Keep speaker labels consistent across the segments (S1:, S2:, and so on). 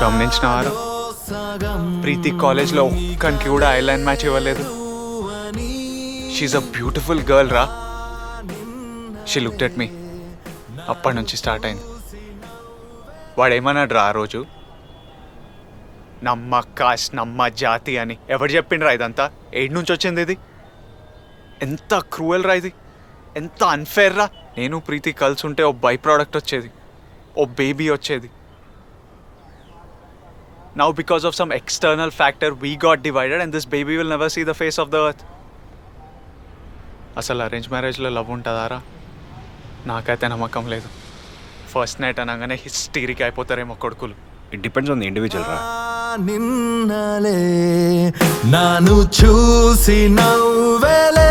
S1: గమనించినవారు ప్రీతి కాలేజ్లో ఒక్కనికి కూడా ఐలైన్ మ్యాచ్ ఇవ్వలేదు షీఈ్ అ బ్యూటిఫుల్ గర్ల్ రా షీ లుక్డ్ ఎట్ మీ అప్పటి నుంచి స్టార్ట్ అయింది వాడు ఏమన్నాడు రా ఆ రోజు నమ్మ కాస్ట్ నమ్మ జాతి అని ఎవరు చెప్పిండ్రా ఇదంతా ఏడు నుంచి వచ్చింది ఇది ఎంత క్రూయల్ రా ఇది ఎంత అన్ఫేర్ రా నేను ప్రీతి కలిసి ఉంటే ఓ బై ప్రోడక్ట్ వచ్చేది ఓ బేబీ వచ్చేది now because of some external factor we got divided and this baby will never see the face of the earth అసలు అరేంజ్ మ్యారేజ్లో లవ్ ఉంటుందారా నాకైతే నమ్మకం లేదు ఫస్ట్ నైట్ అనగానే హిస్టీరిక్ అయిపోతారేమో కొడుకులు
S2: it depends on the individual రా
S3: నిన్నలే నాను చూసి నవ్వెలే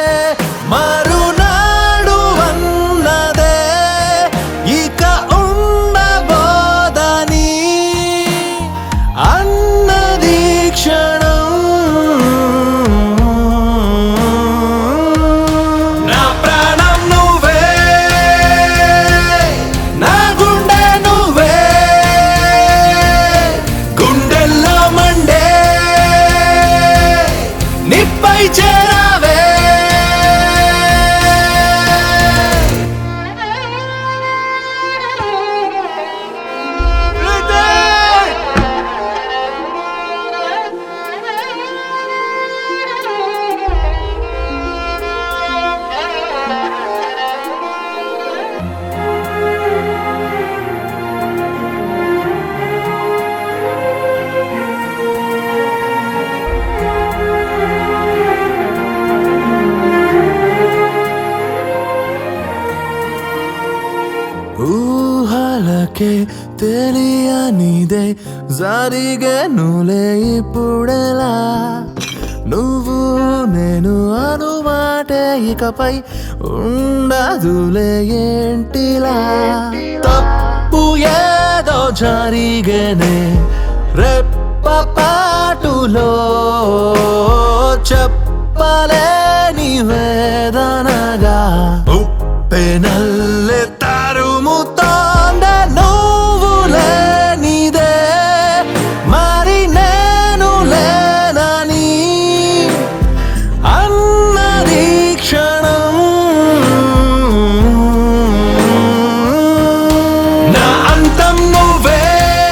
S3: మరునాడు అన్నదే ఇక ఉండబోదని అన్నది క్షణం నా ప్రాణం నువ్వే నా గుండె నువ్వే గుండెల్లో మండే నిప్పై చేరావే ఊహలకే తెలియనిదే జరిగనులే ఇప్పుడెలా నువ్వు నేను అనుమాటే ఇకపై ఉండదులే ఏంటిలా తప్పు ఏదో జరిగనే రెప్పపాటులో చెప్పలేని వేదనగా ఉప్పెనల్లె తరుముతోందే నువ్వు లేనిదే మరి నేను లేనని అన్నది క్షణం నా అంతం నువ్వే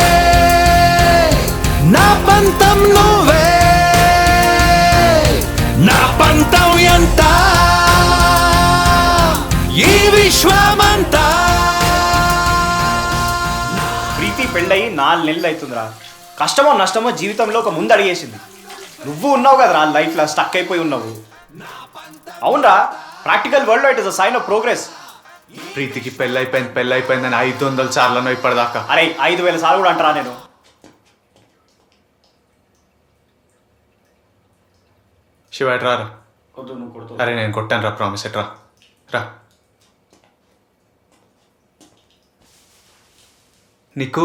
S3: నా పంతం నువ్వే నా పంతం ఎంత ఈ విశ్వమంతా
S2: ప్రీతి పెళ్ళయి నాలుగు నెలలు అవుతుందిరా కష్టమో నష్టమో జీవితంలో ఒక ముందు అడిగేసింది నువ్వు ఉన్నావు కదరా లైఫ్లో స్టక్ అయిపోయి ఉన్నావు అవునరా ప్రాక్టికల్ వరల్డ్లో it is a sign of progress
S1: ప్రీతికి పెళ్ళైపోయింది పెళ్ళైపోయిందని ఐదు వందల సార్లను ఇప్పటిదాకా
S2: అరే ఐదు వేల సార్లు కూడా అంటారా నేను
S1: శివ రా రా.
S2: వద్దు నువ్వు కొడుతు
S1: అరే నేను కొట్టాను రా ప్రామిస్ ఎట్రా రా నీకు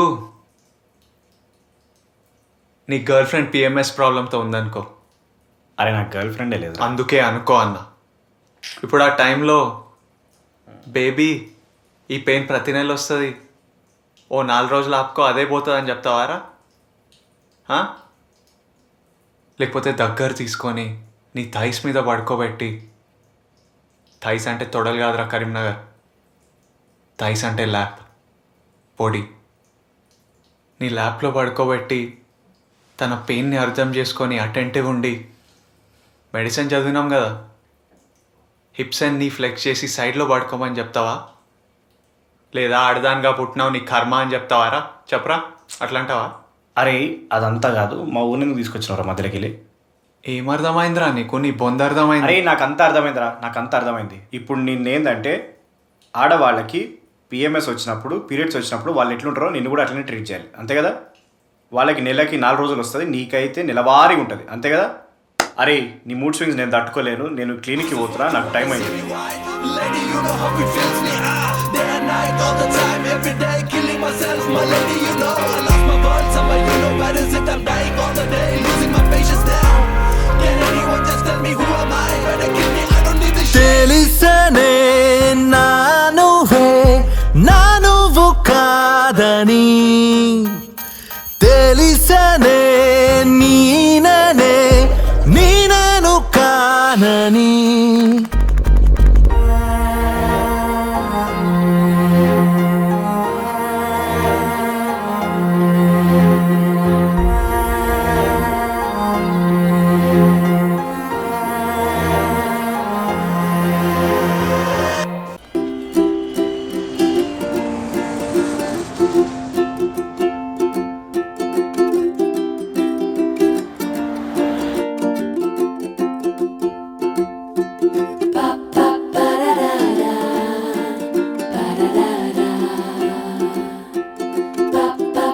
S1: నీ గర్ల్ ఫ్రెండ్ పిఎంఎస్ ప్రాబ్లంతో ఉందనుకో
S2: అరే నాకు గర్ల్ ఫ్రెండే లేదు
S1: అందుకే అనుకో అన్న ఇప్పుడు ఆ టైంలో బేబీ ఈ పెయిన్ ప్రతి నెల వస్తుంది ఓ నాలుగు రోజులు ఆపుకో అదే పోతుంది అని చెప్తావారా ఆ? లేకపోతే దగ్గర తీసుకొని నీ థైస్ మీద పడుకోబెట్టి థైస్ అంటే తొడలు కాదురా కరీంనగర్ థైస్ అంటే ల్యాప్ పొడి నీ ల్యాప్లో పడుకోబెట్టి తన పెయిన్ని అర్థం చేసుకొని అటెంటివ్ ఉండి మెడిసిన్ చదివినాం కదా హిప్స్ అండ్ నీ ఫ్లెక్స్ చేసి సైడ్లో పడుకోమని చెప్తావా లేదా ఆడదానిగా పుట్టినావు నీ కర్మ అని చెప్తావారా చెప్పరా అట్లా అంటావా
S2: అరే అదంతా కాదు మా ఊరి నుంచి తీసుకొచ్చినవరా మధ్యలోకి వెళ్ళి
S1: ఏమర్థమైందిరా నీకు నీ బొంద అర్థమైంది
S2: అరే నాకు అంత అర్థమైందిరా నాకు అంత అర్థమైంది ఇప్పుడు నిన్నేందంటే ఆడవాళ్ళకి పిఎంఎస్ వచ్చినప్పుడు పీరియడ్స్ వచ్చినప్పుడు వాళ్ళు ఎట్లుంటారో నిన్ను కూడా అట్లనే ట్రీట్ చేయాలి అంతే కదా వాళ్ళకి నెలకి నాలుగు రోజులు వస్తుంది నీకైతే నెలవారీ ఉంటుంది అంతే కదా అరే నీ మూడ్ స్వింగ్స్ నేను తట్టుకోలేను నేను క్లినిక్కి పోతున్నా నాకు టైం అయింది
S3: Lady, you know how it fills me ah. Day and night, all the time, every day, killing myself. My lady, you know I lost my voice. Summer, you know where is it? I'm dying all the day, losing my patience now. Can anyone just tell me who am I? Better kill me, I don't need this shit. తెలిసనే నా నువ్వే నా నువ్వు కాదని తెలిసనే నీ